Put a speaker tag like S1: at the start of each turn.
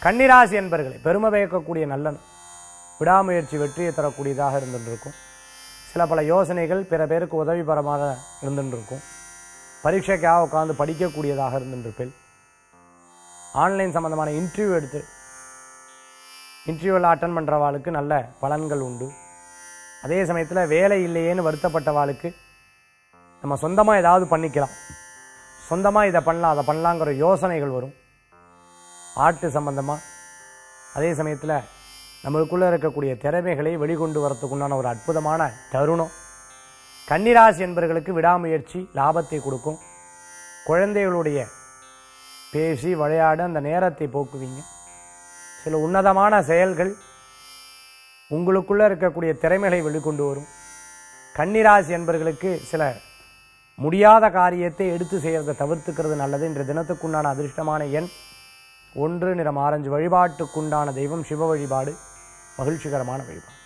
S1: கன்னிராசி என்பர்களை பெருமை பயக்கக்கூடிய நல்ல நாள். விடாமுயற்சி வெற்றியை தரக்கூடியதாக இருந்துருக்கும் சில பல யோசனைகள் பிற பேருக்கு உதவிகரமாக இருந்துருக்கும் பரீட்சைக்காக உட்காந்து படிக்கக்கூடியதாக இருந்துருப்பேன் ஆன்லைன் சம்மந்தமான இன்டர்வியூ எடுத்து இன்டர்வியூவில் அட்டன் பண்ணுறவாளுக்கு நல்ல பலன்கள் உண்டு அதே சமயத்தில் வேலை இல்லையேன்னு வருத்தப்பட்டவாளுக்கு நம்ம சொந்தமாக ஏதாவது பண்ணிக்கலாம் சொந்தமாக இதை பண்ணலாம் அதை பண்ணலாங்கிற யோசனைகள் வரும் ஆர்ட் சம்பந்தமாக அதே சமயத்தில் நம்மளுக்குள்ளே இருக்கக்கூடிய திறமைகளை வெளிக்கொண்டு வரத்துக்குண்டான ஒரு அற்புதமான தருணம் கன்னிராசி என்பவர்களுக்கு விடாமுயற்சி லாபத்தை கொடுக்கும் குழந்தைகளுடைய பேசி விளையாட அந்த நேரத்தை போக்குவீங்க சில உன்னதமான செயல்கள் உங்களுக்குள்ள இருக்கக்கூடிய திறமைகளை வெளிக்கொண்டு வரும் கன்னிராசி என்பவர்களுக்கு சில முடியாத காரியத்தை எடுத்து செய்யறதை தவிர்த்துக்கிறது நல்லது இன்று தினத்துக்குண்டான அதிர்ஷ்டமான எண் ஒன்று நிறம் ஆரஞ்சு வழிபாட்டுக்குண்டான தெய்வம் சிவ வழிபாடு மகிழ்ச்சிகரமான வழிபாடு